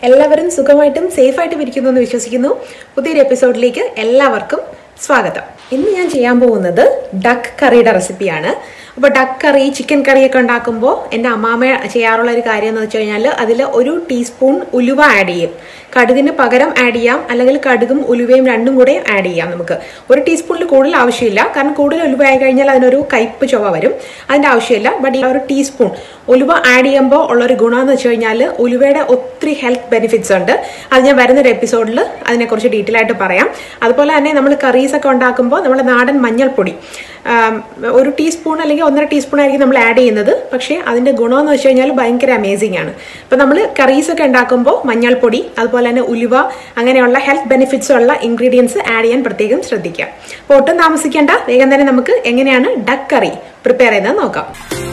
എല്ലാവരും സുഖമായിട്ടും സേഫായിട്ടും ഇരിക്കുന്നു എന്ന് വിശ്വസിക്കുന്നു പുതിയൊരു എപ്പിസോഡിലേക്ക് എല്ലാവർക്കും സ്വാഗതം ഇന്ന് ഞാൻ ചെയ്യാൻ പോകുന്നത് ഡക്ക് കറിയുടെ റെസിപ്പിയാണ് അപ്പോൾ ഡക്ക് കറി ചിക്കൻ കറിയൊക്കെ ഉണ്ടാക്കുമ്പോൾ എൻ്റെ അമ്മാമ ചെയ്യാറുള്ള ഒരു കാര്യം എന്ന് വെച്ച് കഴിഞ്ഞാൽ അതിൽ ഒരു ടീസ്പൂൺ ഉലുവ ആഡ് ചെയ്യും കടുകിന് പകരം ആഡ് ചെയ്യാം അല്ലെങ്കിൽ കടുകും ഉലുവയും രണ്ടും കൂടെ ആഡ് ചെയ്യാം നമുക്ക് ഒരു ടീസ്പൂണിൽ കൂടുതൽ ആവശ്യമില്ല കാരണം കൂടുതൽ ഉലുവ ആയി കഴിഞ്ഞാൽ അതിനൊരു കയ്പ്പ് ചുവ വരും അതിൻ്റെ ആവശ്യമില്ല ബട്ട് ഈ ഒരു ടീസ്പൂൺ ഉലുവ ആഡ് ചെയ്യുമ്പോൾ ഉള്ളൊരു ഗുണമെന്ന് വെച്ച് കഴിഞ്ഞാൽ ഉലുവയുടെ ഒത്തിരി ഹെൽത്ത് ബെനിഫിറ്റ്സ് ഉണ്ട് അത് ഞാൻ വരുന്നൊരു എപ്പിസോഡിൽ അതിനെക്കുറിച്ച് ഡീറ്റെയിൽ ആയിട്ട് പറയാം അതുപോലെ തന്നെ നമ്മൾ കറീസൊക്കെ ഉണ്ടാക്കുമ്പോൾ നമ്മൾ നാടൻ മഞ്ഞൾപ്പൊടി ആം, ഒരു ടീസ്പൂൺ അല്ലെങ്കിൽ ഒന്നര ടീസ്പൂൺ ആയിരിക്കും നമ്മൾ ആഡ് ചെയ്യുന്നത് പക്ഷേ അതിൻ്റെ ഗുണമെന്ന് വെച്ച് കഴിഞ്ഞാൽ ഭയങ്കര അമേസിംഗ് ആണ് അപ്പോൾ നമ്മൾ കറീസൊക്കെ ഉണ്ടാക്കുമ്പോൾ മഞ്ഞൾപ്പൊടി അതുപോലെ തന്നെ ഉലുവ അങ്ങനെയുള്ള ഹെൽത്ത് ബെനിഫിറ്റ്സ് ഉള്ള ഇൻഗ്രീഡിയൻസ് ആഡ് ചെയ്യാൻ പ്രത്യേകം ശ്രദ്ധിക്കുക അപ്പോൾ ഒട്ടും താമസിക്കേണ്ട വേഗം തന്നെ നമുക്ക് എങ്ങനെയാണ് ഡക്ക് കറി പ്രിപ്പയർ ചെയ്യുന്നത് നോക്കാം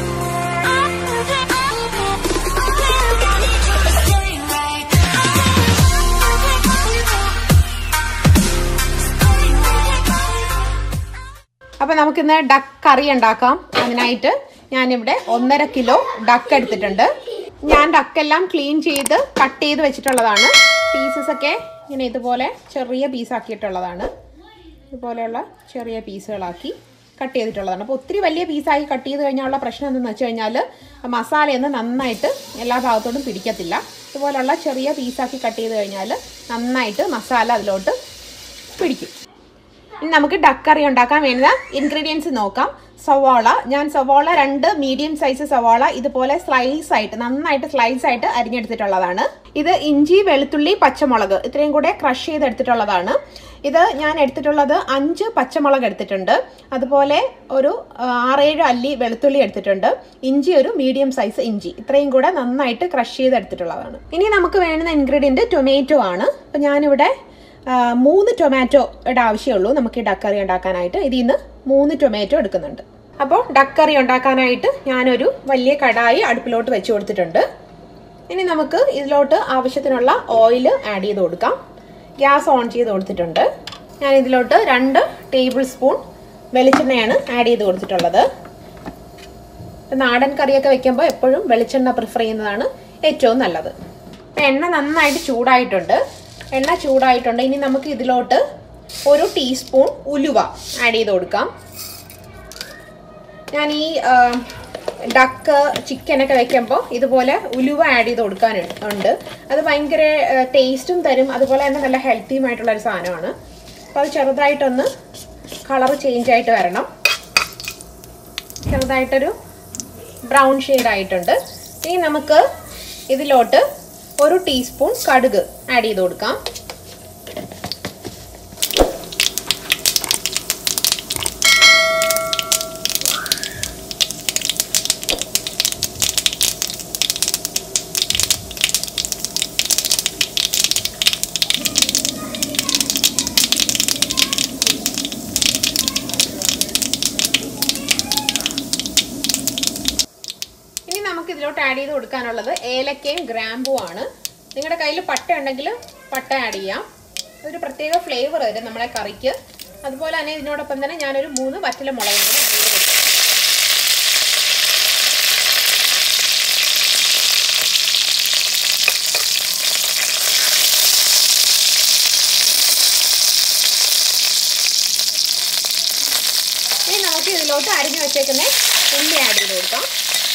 അപ്പോൾ നമുക്കിന്ന് ഡക്ക് കറി ഉണ്ടാക്കാം അതിനായിട്ട് ഞാനിവിടെ ഒന്നര കിലോ ഡക്ക് എടുത്തിട്ടുണ്ട് ഞാൻ ഡക്കെല്ലാം ക്ലീൻ ചെയ്ത് കട്ട് ചെയ്ത് വെച്ചിട്ടുള്ളതാണ് പീസസ് ഒക്കെ ഇങ്ങനെ ഇതുപോലെ ചെറിയ പീസാക്കിയിട്ടുള്ളതാണ് ഇതുപോലെയുള്ള ചെറിയ പീസുകളാക്കി കട്ട് ചെയ്തിട്ടുള്ളതാണ് അപ്പോൾ ഒത്തിരി വലിയ പീസായി കട്ട് ചെയ്ത് കഴിഞ്ഞാലുള്ള പ്രശ്നം എന്തെന്ന് വെച്ച് കഴിഞ്ഞാൽ മസാലയൊന്നും നന്നായിട്ട് എല്ലാ ഭാഗത്തോട്ടും പിടിക്കത്തില്ല ഇതുപോലുള്ള ചെറിയ പീസാക്കി കട്ട് ചെയ്ത് കഴിഞ്ഞാൽ നന്നായിട്ട് മസാല അതിലോട്ട് പിടിക്കും ഇനി നമുക്ക് ഡക്ക് കറി ഉണ്ടാക്കാൻ വേണ്ടുന്ന ഇൻഗ്രീഡിയൻസ് നോക്കാം സവാള ഞാൻ സവാള രണ്ട് മീഡിയം സൈസ് സവാള ഇതുപോലെ സ്ലൈസ് ആയിട്ട് നന്നായിട്ട് സ്ലൈസ് ആയിട്ട് അരിഞ്ഞെടുത്തിട്ടുള്ളതാണ് ഇത് ഇഞ്ചി വെളുത്തുള്ളി പച്ചമുളക് ഇത്രയും കൂടെ ക്രഷ് ചെയ്തെടുത്തിട്ടുള്ളതാണ് ഇത് ഞാൻ എടുത്തിട്ടുള്ളത് അഞ്ച് പച്ചമുളക് എടുത്തിട്ടുണ്ട് അതുപോലെ ഒരു ആ, ആറേഴ് അല്ലി വെളുത്തുള്ളി എടുത്തിട്ടുണ്ട് ഇഞ്ചി ഒരു മീഡിയം സൈസ് ഇഞ്ചി ഇത്രയും കൂടെ നന്നായിട്ട് ക്രഷ് ചെയ്തെടുത്തിട്ടുള്ളതാണ് ഇനി നമുക്ക് വേണ്ടുന്ന ഇൻഗ്രീഡിയൻറ്റ് ടൊമാറ്റോ ആണ് അപ്പം ഞാനിവിടെ ആ, മൂന്ന് ടൊമാറ്റോയുടെ ആവശ്യമുള്ളൂ നമുക്ക് ഈ ഡക്കറി ഉണ്ടാക്കാനായിട്ട് ഇതിൽ നിന്ന് മൂന്ന് ടൊമാറ്റോ എടുക്കുന്നുണ്ട് അപ്പോൾ ഡക്കറി ഉണ്ടാക്കാനായിട്ട് ഞാനൊരു വലിയ കടായി അടുപ്പിലോട്ട് വെച്ച് കൊടുത്തിട്ടുണ്ട് ഇനി നമുക്ക് ഇതിലോട്ട് ആവശ്യത്തിനുള്ള ഓയിൽ ആഡ് ചെയ്ത് കൊടുക്കാം ഗ്യാസ് ഓൺ ചെയ്ത് കൊടുത്തിട്ടുണ്ട് ഞാൻ ഇതിലോട്ട് രണ്ട് ടേബിൾ സ്പൂൺ വെളിച്ചെണ്ണയാണ് ആഡ് ചെയ്ത് കൊടുത്തിട്ടുള്ളത് ഇപ്പം നാടൻ കറിയൊക്കെ വെക്കുമ്പോൾ എപ്പോഴും വെളിച്ചെണ്ണ പ്രിഫർ ചെയ്യുന്നതാണ് ഏറ്റവും നല്ലത് ഇപ്പം എണ്ണ നന്നായിട്ട് ചൂടായിട്ടുണ്ട് എണ്ണ ചൂടായിട്ടുണ്ട് ഇനി നമുക്ക് ഇതിലോട്ട് ഒരു ടീസ്പൂൺ ഉലുവ ആഡ് ചെയ്ത് കൊടുക്കാം ഞാൻ ഈ ആ, ഡക്ക് ചിക്കനൊക്കെ വെക്കുമ്പോൾ ഇതുപോലെ ഉലുവ ആഡ് ചെയ്ത് കൊടുക്കാൻ ഉണ്ട് അത് ഭയങ്കര ടേസ്റ്റും തരും അതുപോലെ തന്നെ നല്ല ഹെൽത്തിയുമായിട്ടുള്ള ഒരു സാധനമാണ് അപ്പോൾ അത് ചെറുതായിട്ടൊന്ന് കളർ ചേഞ്ച് ആയിട്ട് വരണം ചെറുതായിട്ടൊരു ബ്രൗൺ ഷെയ്ഡ് ആയിട്ടുണ്ട് ഇനി നമുക്ക് ഇതിലോട്ട് ഒരു ടീസ്പൂൺ കടുക് ആഡ് ചെയ്ത് കൊടുക്കാം ഇനി നമുക്ക് ഇതിലോട്ട് ആഡ് ചെയ്ത് കൊടുക്കാനുള്ളത് ഏലക്കയും ഗ്രാമ്പും ആണ് നിങ്ങളുടെ കയ്യിൽ പട്ട ഉണ്ടെങ്കിൽ പട്ട ആഡ് ചെയ്യാം ഒരു പ്രത്യേക ഫ്ലേവർ വരും നമ്മളെ കറിക്ക് അതുപോലെ തന്നെ ഇതിനോടൊപ്പം തന്നെ ഞാനൊരു മൂന്ന് വറ്റല മുളകും കൂടി ആഡ് ചെയ്ത് കൊടുക്കാം ഇനി നമുക്ക് ഇതിലോട്ട് അരിഞ്ഞു വെച്ചേക്കുന്ന ഉള്ളി ആഡ് ചെയ്ത് കൊടുക്കാം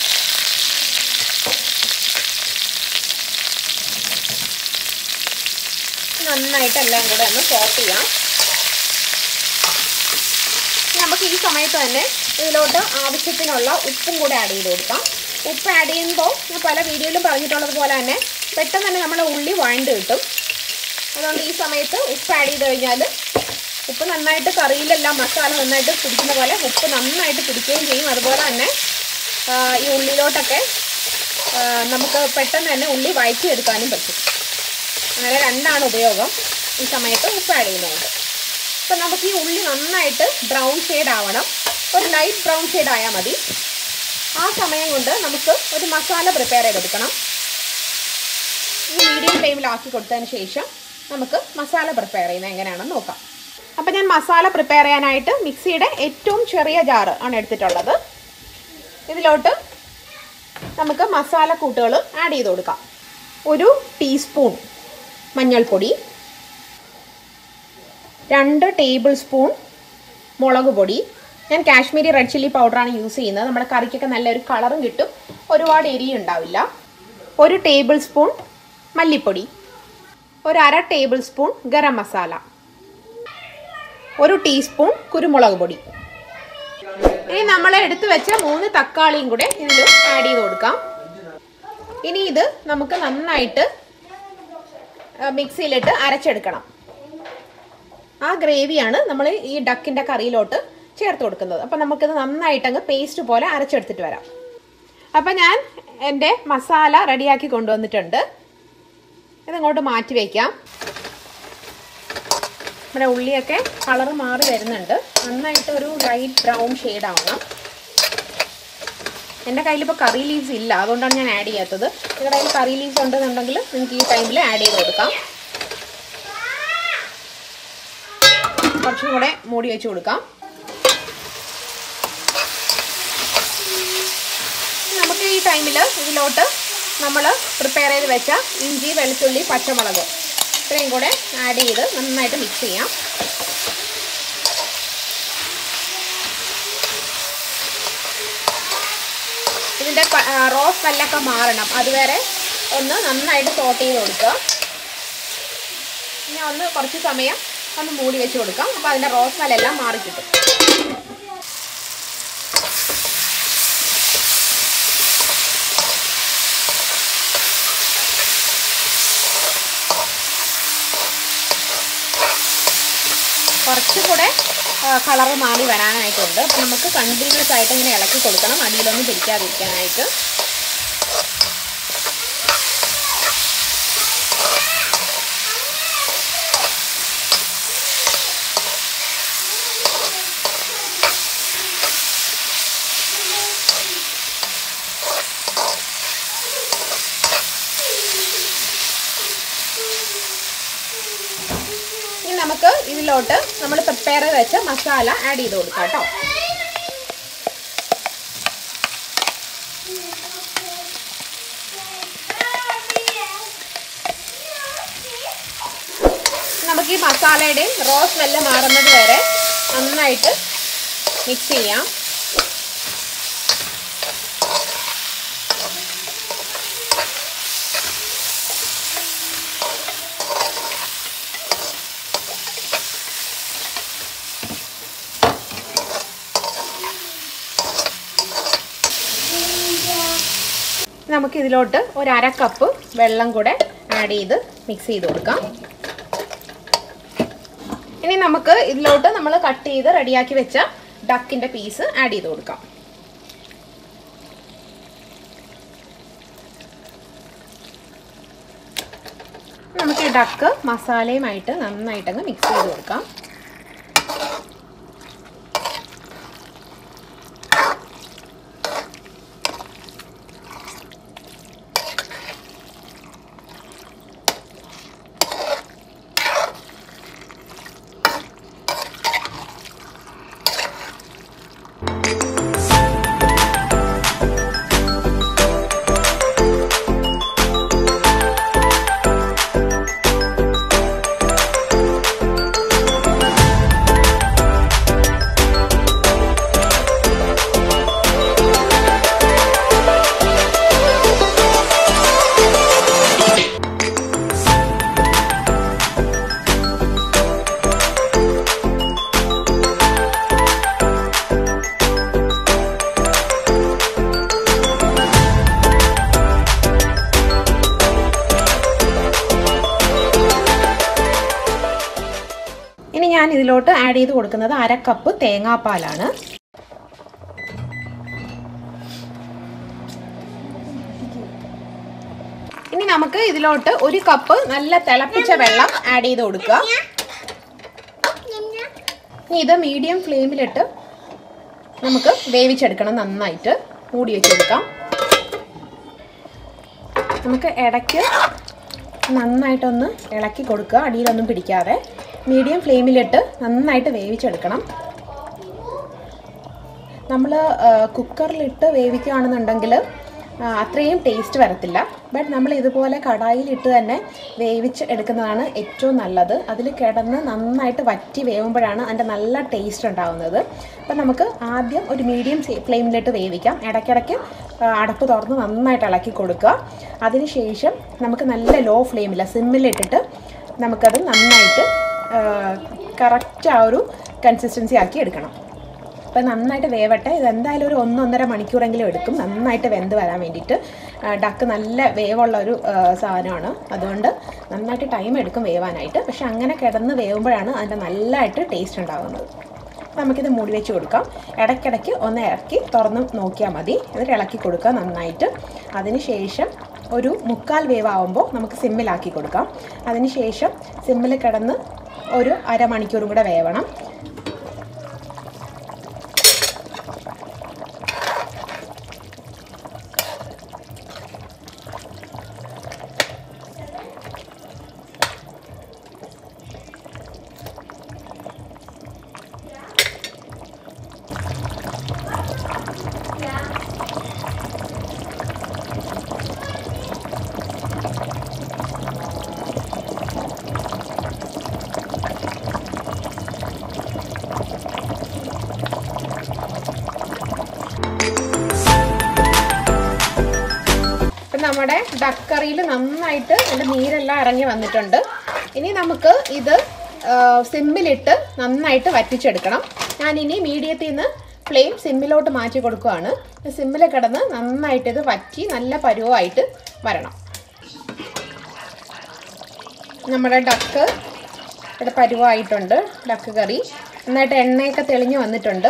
നന്നായിട്ട് എല്ലാം കൂടെ ഒന്ന് സോട്ട് ചെയ്യാം ഇനി നമുക്ക് ഈ സമയത്ത് തന്നെ ഇതിലോട്ട് ആവശ്യത്തിനുള്ള ഉപ്പും കൂടെ ആഡ് ചെയ്ത് കൊടുക്കാം ഉപ്പ് ആഡ് ചെയ്യുമ്പോൾ ഞാൻ പല വീഡിയോയിലും പറഞ്ഞിട്ടുള്ളത് പോലെ തന്നെ പെട്ടെന്ന് തന്നെ നമ്മുടെ ഉള്ളി വഴണ്ട് കിട്ടും അതുകൊണ്ട് ഈ സമയത്ത് ഉപ്പ് ആഡ് ചെയ്ത് കഴിഞ്ഞാൽ ഉപ്പ് നന്നായിട്ട് കറിയിലെല്ലാം മസാല നന്നായിട്ട് പിടിക്കുന്ന പോലെ ഉപ്പ് നന്നായിട്ട് പിടിക്കുകയും ചെയ്യും അതുപോലെ തന്നെ ആ, ഈ ഉള്ളിലോട്ടൊക്കെ ആ, നമുക്ക് പെട്ടെന്ന് തന്നെ ഉള്ളി വഴറ്റിയെടുക്കാനും പറ്റും അങ്ങനെ രണ്ടാണ് ഉപയോഗം ഈ സമയത്ത് ഉപ്പ് ആഡ് ചെയ്യുന്നതുകൊണ്ട് അപ്പം നമുക്ക് ഈ ഉള്ളി നന്നായിട്ട് ബ്രൗൺ ഷെയ്ഡ് ആവണം ഒരു ലൈറ്റ് ബ്രൗൺ ഷെയ്ഡ് ആയാൽ മതി ആ സമയം കൊണ്ട് നമുക്ക് ഒരു മസാല പ്രിപ്പയർ ചെയ്തെടുക്കണം ഈ മീഡിയം ഫ്ലെയിമിലാക്കി കൊടുത്തതിന് ശേഷം നമുക്ക് മസാല പ്രിപ്പയർ ചെയ്യുന്നത് എങ്ങനെയാണെന്ന് നോക്കാം അപ്പം ഞാൻ മസാല പ്രിപ്പയർ ചെയ്യാനായിട്ട് മിക്സിയുടെ ഏറ്റവും ചെറിയ ജാറ് ആണ് എടുത്തിട്ടുള്ളത് ഇതിലോട്ട് നമുക്ക് മസാല കൂട്ടുകൾ ആഡ് ചെയ്ത് കൊടുക്കാം ഒരു ടീസ്പൂൺ മഞ്ഞൾപ്പൊടി രണ്ട് ടേബിൾ സ്പൂൺ മുളക് പൊടി ഞാൻ കാശ്മീരി റെഡ് ചില്ലി പൗഡറാണ് യൂസ് ചെയ്യുന്നത് നമ്മുടെ കറിക്കൊക്കെ നല്ലൊരു കളറും കിട്ടും ഒരുപാട് എരി ഉണ്ടാവില്ല ഒരു ടേബിൾ സ്പൂൺ മല്ലിപ്പൊടി ഒരു അര ടേബിൾ സ്പൂൺ ഗരം മസാല ഒരു ടീസ്പൂൺ കുരുമുളക് പൊടി ഇനി നമ്മൾ എടുത്തു വെച്ച മൂന്ന് തക്കാളിയും കൂടെ ഇതിൽ ആഡ് ചെയ്ത് കൊടുക്കാം ഇനി ഇത് നമുക്ക് നന്നായിട്ട് മിക്സിയിലിട്ട് അരച്ചെടുക്കണം ആ ഗ്രേവിയാണ് നമ്മൾ ഈ ഡക്കിൻ്റെ കറിയിലോട്ട് ചേർത്ത് കൊടുക്കുന്നത് അപ്പം നമുക്കിത് നന്നായിട്ട് അങ്ങ് പേസ്റ്റ് പോലെ അരച്ചെടുത്തിട്ട് വരാം അപ്പം ഞാൻ എൻ്റെ മസാല റെഡിയാക്കി കൊണ്ടുവന്നിട്ടുണ്ട് ഇതങ്ങോട്ട് മാറ്റി വയ്ക്കാം നമ്മുടെ ഉള്ളിയൊക്കെ കളർ മാറി വരുന്നുണ്ട് നന്നായിട്ട് ഒരു ലൈറ്റ് ബ്രൗൺ ഷെയ്ഡ് ആവണം എൻ്റെ കയ്യിലിപ്പോൾ കറി ലീവ്സ് ഇല്ല അതുകൊണ്ടാണ് ഞാൻ ആഡ് ചെയ്യാത്തത് നിങ്ങളുടെ കയ്യിൽ കറി ലീവ്സ് ഉണ്ടെന്നുണ്ടെങ്കിൽ നിങ്ങൾക്ക് ഈ ടൈമിൽ ആഡ് ചെയ്ത് കൊടുക്കാം കുറച്ചും കൂടെ മൂടി വെച്ച് കൊടുക്കാം നമുക്ക് ഈ ടൈമിൽ ഇതിലോട്ട് നമ്മൾ പ്രിപ്പയർ ചെയ്ത് വെച്ച ഇഞ്ചി വെളുത്തുള്ളി പച്ചമുളക് ഇത്രയും കൂടെ ആഡ് ചെയ്ത് നന്നായിട്ട് മിക്സ് ചെയ്യാം ഇതിൻ്റെ റോസ് സ്മെല്ലൊക്കെ മാറണം അതുവരെ ഒന്ന് നന്നായിട്ട് സോട്ട് ചെയ്ത് കൊടുക്കുക ഇനി ഒന്ന് കുറച്ച് സമയം ഒന്ന് മൂടി വെച്ച് കൊടുക്കാം അപ്പോൾ അതിൻ്റെ റോസ് സ്മെല്ലെല്ലാം മാറി കിട്ടും കുറച്ചുകൂടെ കളർ മാറി വരാനായിട്ടുണ്ട് അപ്പം നമുക്ക് കണ്ടിന്യൂസ് ആയിട്ട് ഇങ്ങനെ ഇളക്കി കൊടുക്കണം അടിയിലൊന്നും പിടിക്കാതിരിക്കാനായിട്ട് ഇനി നമുക്ക് ഇതിലോട്ട് നമ്മൾ പ്രിപ്പയർ ചെയ്ത് വെച്ച മസാല ആഡ് ചെയ്ത് കൊടുക്കാം കേട്ടോ നമുക്ക് ഈ മസാലയുടെയും റോ സ്മെല്ല് മാറുന്നത് വരെ നന്നായിട്ട് മിക്സ് ചെയ്യാം നമുക്ക് ഇതിലോട്ട് ഒരു അര കപ്പ് വെള്ളം കൂടെ ആഡ് ചെയ്ത് മിക്സ് ചെയ്ത് കൊടുക്കാം ഇനി നമുക്ക് ഇതിലോട്ട് നമ്മൾ കട്ട് ചെയ്ത് റെഡിയാക്കി വെച്ച ഡക്കിൻ്റെ പീസ് ആഡ് ചെയ്ത് കൊടുക്കാം നമുക്ക് ഈ ഡക്ക് മസാലയുമായിട്ട് നന്നായിട്ടങ്ങ് മിക്സ് ചെയ്ത് കൊടുക്കാം ഇനി ഞാൻ ഇതിലോട്ട് ആഡ് ചെയ്ത് കൊടുക്കുന്നത് അര കപ്പ് തേങ്ങാപ്പാലാണ് ഇനി നമുക്ക് ഇതിലോട്ട് ഒരു കപ്പ് നല്ല തിളപ്പിച്ച വെള്ളം ആഡ് ചെയ്ത് കൊടുക്കുക ഇനി ഇത് മീഡിയം ഫ്ലെയിമിലിട്ട് നമുക്ക് വേവിച്ചെടുക്കണം നന്നായിട്ട് മൂടി വെച്ചെടുക്കാം നമുക്ക് ഇടയ്ക്ക് നന്നായിട്ടൊന്ന് ഇളക്കി കൊടുക്കുക അടിയിലൊന്നും പിടിക്കാതെ മീഡിയം ഫ്ലെയിമിലിട്ട് നന്നായിട്ട് വേവിച്ചെടുക്കണം നമ്മൾ കുക്കറിലിട്ട് വേവിക്കുകയാണെന്നുണ്ടെങ്കിൽ ആ, അത്രയും ടേസ്റ്റ് വരത്തില്ല ബട്ട് നമ്മൾ ഇതുപോലെ കടായിലിട്ട് തന്നെ വേവിച്ച് എടുക്കുന്നതാണ് ഏറ്റവും നല്ലത് അതിൽ കിടന്ന് നന്നായിട്ട് വറ്റി വേവുമ്പോഴാണ് അതിൻ്റെ നല്ല ടേസ്റ്റ് ഉണ്ടാകുന്നത് അപ്പം നമുക്ക് ആദ്യം ഒരു മീഡിയം ഫ്ലെയിമിലിട്ട് വേവിക്കാം ഇടയ്ക്കിടയ്ക്ക് ആ, അടപ്പ് തുറന്ന് നന്നായിട്ട് ഇളക്കി കൊടുക്കുക അതിനുശേഷം നമുക്ക് നല്ല ലോ ഫ്ലെയിമില്ല സിമ്മിലിട്ടിട്ട് നമുക്കത് നന്നായിട്ട് കറക്റ്റ് ആ ഒരു കൺസിസ്റ്റൻസി ആക്കി എടുക്കണം അപ്പോൾ നന്നായിട്ട് വേവട്ടെ ഇത് എന്തായാലും ഒരു ഒന്നൊന്നര മണിക്കൂറെങ്കിലും എടുക്കും നന്നായിട്ട് വെന്ത് വരാൻ വേണ്ടിയിട്ട് ആ, ഡക്ക് നല്ല വേവുള്ള ഒരു ആ, സാധനമാണ് അതുകൊണ്ട് നന്നായിട്ട് ടൈം എടുക്കും വേവാനായിട്ട് പക്ഷെ അങ്ങനെ കിടന്ന് വേവുമ്പോഴാണ് അതിൻ്റെ നല്ലതായിട്ട് ടേസ്റ്റ് ഉണ്ടാകുന്നത് നമുക്കിത് മൂടി വെച്ച് കൊടുക്കാം ഇടയ്ക്കിടയ്ക്ക് ഒന്ന് ഇറക്കി തുറന്ന് നോക്കിയാൽ മതി എന്നിട്ട് ഇളക്കി കൊടുക്കുക നന്നായിട്ട് അതിന് ശേഷം ഒരു മുക്കാൽ വേവാകുമ്പോൾ നമുക്ക് സിമ്മിലാക്കി കൊടുക്കാം അതിന് ശേഷം സിമ്മിൽ കിടന്ന് ഒരു അരമണിക്കൂറും കൂടെ വേവണം ഇപ്പം നമ്മുടെ ഡക്ക് കറിയിൽ നന്നായിട്ട് അതിൻ്റെ നീരെല്ലാം ഇറങ്ങി വന്നിട്ടുണ്ട് ഇനി നമുക്ക് ഇത് ആ, സിമ്മിലിട്ട് നന്നായിട്ട് വറ്റിച്ചെടുക്കണം ഞാനിനി മീഡിയത്തിൽ നിന്ന് ഫ്ലെയിം സിമ്മിലോട്ട് മാറ്റി കൊടുക്കുകയാണ് സിമ്മിൽ കിടന്ന് നന്നായിട്ട് ഇത് വറ്റി നല്ല പരുവമായിട്ട് വരണം നമ്മുടെ ഡക്ക് ഇവിടെ പരുവമായിട്ടുണ്ട് ഡക്ക് കറി നന്നായിട്ട് എണ്ണയൊക്കെ തെളിഞ്ഞ് വന്നിട്ടുണ്ട്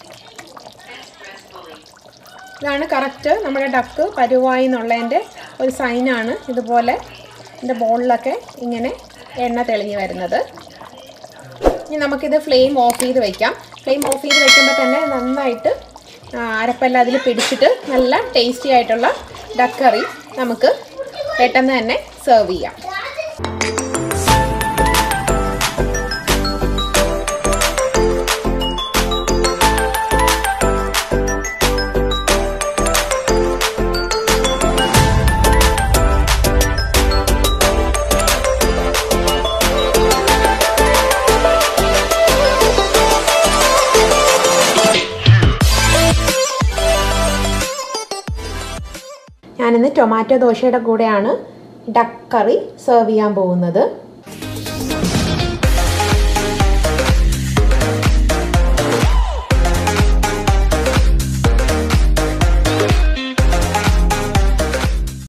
ഇതാണ് കറക്റ്റ് നമ്മുടെ ഡക്ക് പരുവായി എന്നുള്ളതിൻ്റെ ഒരു സൈനാണ് ഇതുപോലെ ഇതിൻ്റെ ബോളിലൊക്കെ ഇങ്ങനെ എണ്ണ തെളിഞ്ഞ് വരുന്നത് ഇനി നമുക്കിത് ഫ്ലെയിം ഓഫ് ചെയ്ത് വെക്കാം ഫ്ലെയിം ഓഫ് ചെയ്ത് വെക്കുമ്പോൾ തന്നെ നന്നായിട്ട് ആ, അരപ്പെല്ലാം അതിൽ പിടിച്ചിട്ട് നല്ല ടേസ്റ്റി ആയിട്ടുള്ള ഡക്ക് കറി നമുക്ക് പെട്ടെന്ന് തന്നെ സെർവ് ചെയ്യാം ഞാനിന്ന് ടൊമാറ്റോ ദോശയുടെ കൂടെയാണ് ഡക്ക് കറി സെർവ് ചെയ്യാൻ പോകുന്നത്